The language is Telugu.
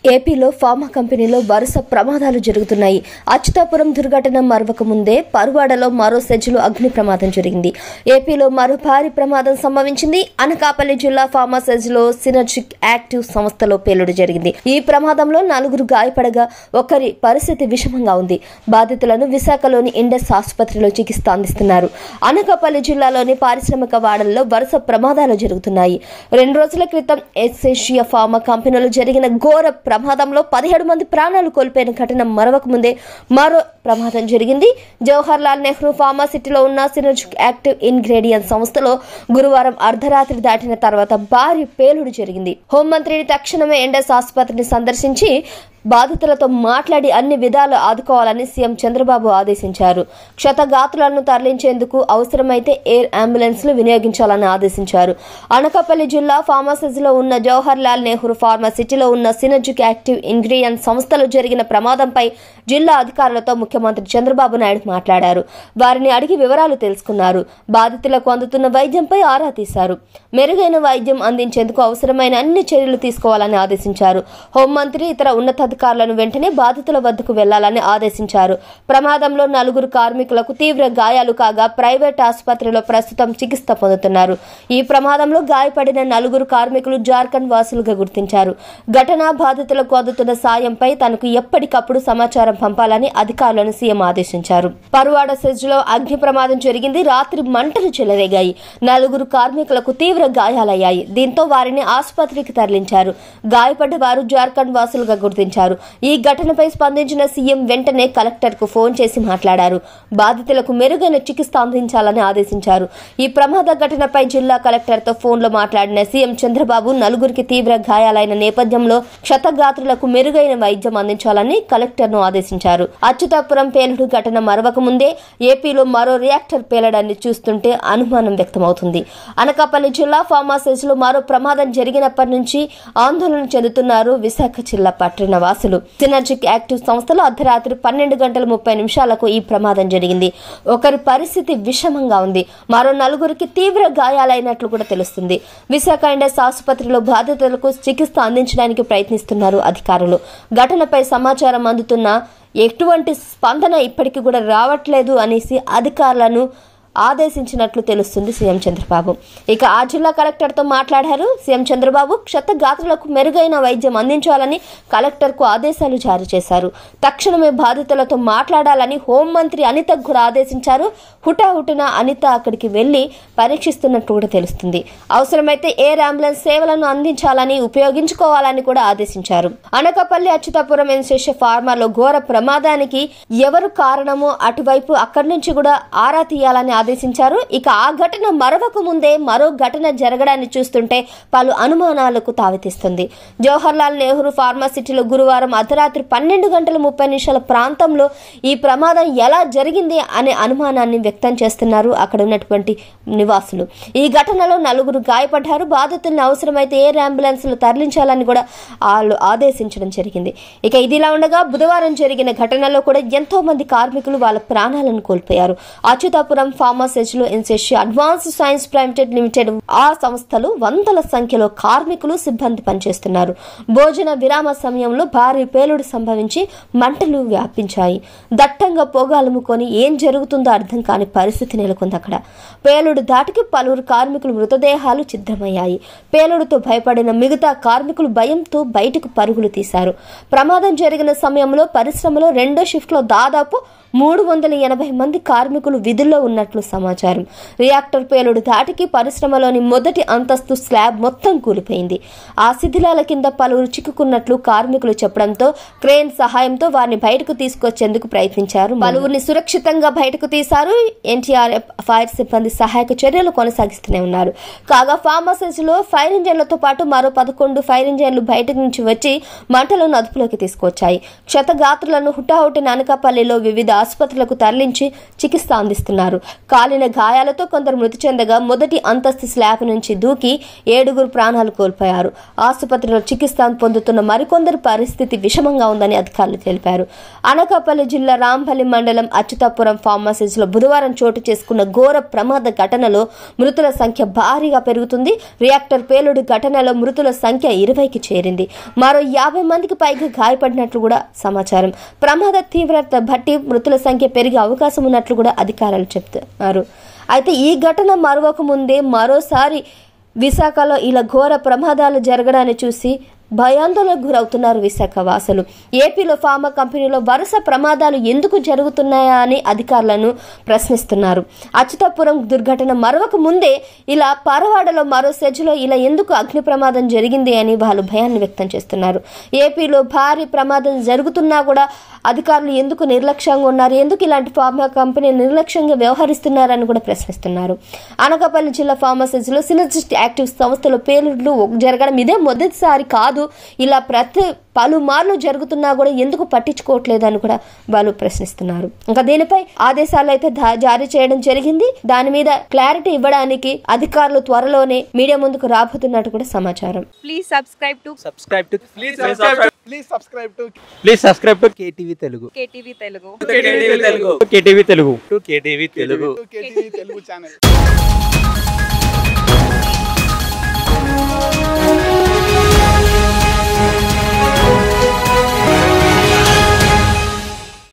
ఏపీలో ఫార్మా కంపెనీలో వరుస ప్రమాదాలు జరుగుతున్నాయి అచ్యుతాపురం దుర్ఘటన మరవక ముందే పరువాడలో మరో సెజ్లో అగ్ని ప్రమాదం జరిగింది ఏపీలో మరో భారీ ప్రమాదం సంభవించింది అనకాపల్లి జిల్లా ఫార్మా సెజ్లో సినర్జిక్ యాక్టివ్ సంస్థలో పేలుడు జరిగింది ఈ ప్రమాదంలో నలుగురు గాయపడగా ఒకరి పరిస్థితి విషమంగా ఉంది బాధితులను విశాఖలోని ఇండస్ ఆసుపత్రిలో చికిత్స అందిస్తున్నారు అనకాపల్లి జిల్లాలోని పారిశ్రామిక వాడల్లో వరుస ప్రమాదాలు జరుగుతున్నాయి రెండు రోజుల క్రితం ఎస్ఏషియా ఫార్మా కంపెనీలో జరిగిన ఘోర ప్రమాదంలో పదిహేడు మంది ప్రాణాలు కోల్పోయిన ఘటన మరవక ముందే మరో ప్రమాదం జరిగింది జవహర్ లాల్ నెహ్రూ ఫార్మా సిటీలో ఉన్న సినర్జిక్ యాక్టివ్ ఇంగ్రీడియంట్ సంస్థలో గురువారం అర్ధరాత్రి దాటిన తర్వాత భారీ పేలుడు జరిగింది హోంమంత్రిని తక్షణమే ఎండస్ ఆసుపత్రిని సందర్శించి బాధితులతో మాట్లాడి అన్ని విధాలు ఆదుకోవాలని సీఎం చంద్రబాబు ఆదేశించారు క్షతగాతులను తరలించేందుకు అవసరమైతే ఎయిర్ అంబులెన్స్లు వినియోగించాలని ఆదేశించారు అనకాపల్లి జిల్లా ఫార్మసీలో ఉన్న జవహర్ లాల్ నెహ్రూ ఫార్మసిటీలో ఉన్న సినర్జిక్ యాక్టివ్ ఇంగ్రీడియంట్ సంస్థలో జరిగిన ప్రమాదంపై జిల్లా అధికారులతో ముఖ్యమంత్రి చంద్రబాబు నాయుడు మాట్లాడారు వారిని అడిగి వివరాలు తెలుసుకున్నారు బాధితులకు అందుతున్న వైద్యంపై ఆరా తీశారు మెరుగైన వైద్యం అందించేందుకు అవసరమైన అన్ని చర్యలు తీసుకోవాలని ఆదేశించారు హోంమంత్రి ఇతర ఉన్నతాధికారులను వెంటనే బాధితుల వద్దకు వెళ్లాలని ఆదేశించారు ప్రమాదంలో నలుగురు కార్మికులకు తీవ్ర గాయాలు కాగా ప్రైవేట్ ఆసుపత్రిలో ప్రస్తుతం చికిత్స పొందుతున్నారు ఈ ప్రమాదంలో గాయపడిన నలుగురు కార్మికులు జార్ఖండ్ వాసులుగా గుర్తించారు ఘటనా బాధితులకు అందుతున్న సాయంపై తనకు ఎప్పటికప్పుడు సమాచారం పంపాలని అధికారులను సీఎం ఆదేశించారు పరువాడ సెజ్లో అగ్ని ప్రమాదం జరిగింది రాత్రి మంటలు చెలరేగాయి నలుగురు కార్మికులకు తీవ్ర గాయాలయ్యాయి దీంతో వారిని ఆసుపత్రికి తరలించారు గాయపడ్డ వారు జార్ఖండ్ వాసులుగా గుర్తించారు ఈ ఘటనపై స్పందించిన సీఎం వెంటనే కలెక్టర్ కు ఫోన్ చేసి మాట్లాడారు బాధితులకు మెరుగైన చికిత్స అందించాలని ఆదేశించారు ఈ ప్రమాద ఘటనపై జిల్లా కలెక్టర్ తో ఫోన్ లో మాట్లాడిన సీఎం చంద్రబాబు నలుగురికి తీవ్ర గాయాలైన నేపథ్యంలో క్షతగాత్రులకు మెరుగైన వైద్యం అందించాలని కలెక్టర్ ను ఆదేశించారు అచ్యుతాపురం పేలుడు ఘటన మరవక ముందే ఏపీలో మరో రియాక్టర్ పేలడాన్ని చూస్తుంటే అనుమానం వ్యక్తమవుతుంది అనకాపల్లి జిల్లా ఫార్మాసిస్ లో మరో ప్రమాదం జరిగినప్పటి నుంచి ఆందోళన చెందుతున్నారు విశాఖ జిల్లా పట్టణ వాసులు సినర్జిక్ యాక్టివ్ సంస్థలో అర్ధరాత్రి పన్నెండు గంటల ముప్పై నిమిషాలకు ఈ ప్రమాదం జరిగింది ఒకరి పరిస్థితి విషమంగా ఉంది మరో నలుగురికి తీవ్ర గాయాలైనట్లు కూడా తెలుస్తుంది విశాఖ ఇండస్ ఆసుపత్రిలో బాధితులకు చికిత్స అందించడానికి ప్రయత్నిస్తున్నారు అధికారులు ఘటనపై సమాచారం అందుతున్న ఎటువంటి స్పందన ఇప్పటికీ కూడా రావట్లేదు అనేసి అధికారులను ఆదేశించినట్లు తెలుస్తుంది సీఎం చంద్రబాబు ఇక ఆ జిల్లా కలెక్టర్తో మాట్లాడారు సీఎం చంద్రబాబు క్షతగాత్రులకు మెరుగైన వైద్యం అందించాలని కలెక్టర్కు ఆదేశాలు జారీ చేశారు తక్షణమే బాధితులతో మాట్లాడాలని హోంమంత్రి అనితకు కూడా ఆదేశించారు హుటాహుటిన అనిత అక్కడికి వెళ్లి పరీక్షిస్తున్నట్టు కూడా తెలుస్తుంది అవసరమైతే ఎయిర్ అంబులెన్స్ సేవలను అందించాలని ఉపయోగించుకోవాలని కూడా ఆదేశించారు అనకాపల్లి అచ్యుతాపురం ఎన్శేష ఫార్మాలో ఘోర ప్రమాదానికి ఎవరు కారణమో అటువైపు అక్కడి నుంచి కూడా ఆరా తీయాలని ఆదేశించారు ఇక ఆ ఘటన మరవక ముందే మరో ఘటన జరగడాన్ని చూస్తుంటే పలు అనుమానాలకు తావితీస్తుంది జవహర్ లాల్ నెహ్రూ ఫార్మాసిటీలో గురువారం అర్ధరాత్రి పన్నెండు గంటల ముప్పై నిమిషాల ప్రాంతంలో ఈ ప్రమాదం ఎలా జరిగింది అనే అనుమానాన్ని వ్యక్తం చేస్తున్నారు అక్కడ ఉన్నటువంటి నివాసులు ఈ ఘటనలో నలుగురు గాయపడ్డారు బాధితులను అవసరమైతే ఎయిర్ అంబులెన్స్లు తరలించాలని కూడా వాళ్ళు ఆదేశించడం జరిగింది ఇక ఇదిలా ఉండగా బుధవారం జరిగిన ఘటనలో కూడా ఎంతో మంది కార్మికులు వాళ్ళ ప్రాణాలను కోల్పోయారు అచ్యుతాపురం ఫార్మాసిటీలో ఎన్సెషి అడ్వాన్స్ సైన్స్ ప్రైవేట్ లిమిటెడ్ ఆ సంస్థలు వందల సంఖ్యలో కార్మికులు సిబ్బంది పనిచేస్తున్నారు భోజన విరామ సమయంలో భారీ పేలుడు సంభవించి మంటలు వ్యాపించాయి దట్టంగా పొగాలముకొని ఏం జరుగుతుందో అర్థం కాని పరిస్థితి నెలకొంది అక్కడ పేలుడు దాటికి పలువురు కార్మికులు మృతదేహాలు ఛిద్రమయ్యాయి పేలుడుతో భయపడిన మిగతా కార్మికులు భయంతో బయటకు పరుగులు తీశారు ప్రమాదం జరిగిన సమయంలో పరిశ్రమలో రెండో షిఫ్ట్లో దాదాపు మూడు వందల ఎనభై మంది కార్మికులు విధుల్లో ఉన్నట్లు సమాచారం రియాక్టర్ పేలుడు దాటికి పరిశ్రమలోని మొదటి అంతస్తు స్లాబ్ మొత్తం కూలిపోయింది ఆ శిథిలాల కింద పలువురు చిక్కుకున్నట్లు కార్మికులు చెప్పడంతో క్రేన్ సహాయంతో వారిని బయటకు తీసుకొచ్చేందుకు ప్రయత్నించారు పలువురిని సురక్షితంగా బయటకు తీశారు ఎన్టీఆర్ఎఫ్ ఫైర్ సిబ్బంది సహాయక చర్యలు కొనసాగిస్తూనే ఉన్నారు కాగా ఫార్మసీలో ఫైర్ ఇంజన్లతో పాటు మరో పదకొండు ఫైర్ ఇంజన్లు బయట నుంచి వచ్చి మంటలను అదుపులోకి తీసుకొచ్చాయి క్షతగాత్రులను హుటాహుటిన అనకాపల్లిలో వివిధ ఆసుపత్రులకు తరలించి చికిత్స అందిస్తున్నారు కాలిన గాయాలతో కొందరు మృతి చెందగా మొదటి అంతస్తు స్లాబ్ నుంచి దూకి ఏడుగురు ప్రాణాలు కోల్పోయారు ఆసుపత్రిలో చికిత్స పొందుతున్న మరికొందరు పరిస్థితి విషమంగా ఉందని అధికారులు తెలిపారు అనకాపల్లి జిల్లా రాంపల్లి మండలం అచ్యుతాపురం ఫార్మసీస్ లో బుధవారం చోటు చేసుకున్న ఘోర ప్రమాద ఘటనలో మృతుల సంఖ్య భారీగా పెరుగుతుంది రియాక్టర్ పేలుడు ఘటనలో మృతుల సంఖ్య ఇరవైకి చేరింది మరో యాభై మందికి పైగా గాయపడినట్లు కూడా సమాచారం ప్రమాద తీవ్రత బట్టి మృతుల సంఖ్య పెరిగే అవకాశం ఉన్నట్లు కూడా అధికారులు చెప్తున్నారు అయితే ఈ ఘటన మరొక ముందే మరోసారి విశాఖలో ఇలా ఘోర ప్రమాదాలు జరగడాన్ని చూసి భయాందోళనకు గురవుతున్నారు విశాఖ వాసులు ఏపీలో ఫార్మా కంపెనీలో వరుస ప్రమాదాలు ఎందుకు జరుగుతున్నాయా అని అధికారులను ప్రశ్నిస్తున్నారు అచ్యుతాపురం దుర్ఘటన మరొక ముందే ఇలా పరవాడలో మరో సెజ్లో ఇలా ఎందుకు అగ్ని ప్రమాదం జరిగింది అని వాళ్ళు భయాన్ని వ్యక్తం చేస్తున్నారు ఏపీలో భారీ ప్రమాదం జరుగుతున్నా కూడా అధికారులు ఎందుకు నిర్లక్ష్యంగా ఉన్నారు ఎందుకు ఇలాంటి ఫార్మా కంపెనీ నిర్లక్ష్యంగా వ్యవహరిస్తున్నారని కూడా ప్రశ్నిస్తున్నారు అనకాపల్లి జిల్లా ఫార్మసీస్లో సినర్జిస్ట్ యాక్టివ్ సంస్థలో పేలుళ్లు జరగడం ఇదే మొదటిసారి కాదు ఇలా ప్రతి పలుమార్లు జరుగుతున్నా కూడా ఎందుకు పట్టించుకోవట్లేదని కూడా వాళ్ళు ప్రశ్నిస్తున్నారు ఇంకా దీనిపై ఆదేశాలు అయితే దా- జారీ చేయడం జరిగింది దాని మీద క్లారిటీ ఇవ్వడానికి అధికారులు త్వరలోనే మీడియా ముందుకు రాబోతున్నట్టు కూడా సమాచారం Please subscribe to subscribe to Please subscribe. Please subscribe to please subscribe to KTV Telugu KTV Telugu. KTV Telugu. KTV Telugu to KTV Telugu To KTV Telugu channel.